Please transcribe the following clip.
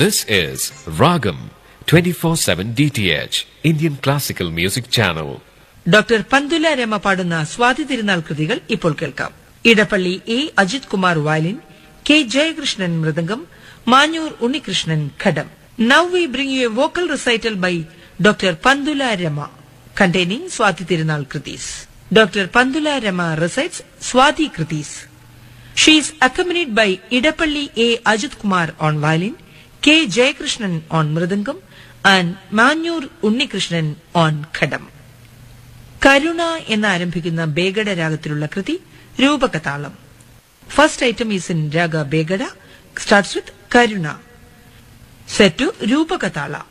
This is Ragam 24/7 DTH Indian Classical Music Channel. Doctor Pantula Rama പാടുന്ന സ്വാതി തിരുനാൾ കൃതികൾ ഇപ്പോൾ കേൾക്കാം Edappally A Ajith Kumar violin K Jayakrishnan mridangam Manjoor Unnikrishnan ghatam now we bring you a vocal recital by doctor Pantula Rama containing Swathi Thirunal krithis doctor Pantula Rama recites Swathi krithis She is accompanied by Idapalli A. Ajit Kumar on violin, K. Jayakrishnan on mridangam, and Manyur Unnikrishnan on khadam. Karuna എന്ന് ആരംഭിക്കുന്ന ബേഗഡ രാഗത്തിലുള്ള കൃതി രൂപകതാളം first item is in raga Begada starts with Karuna set to രൂപകതാള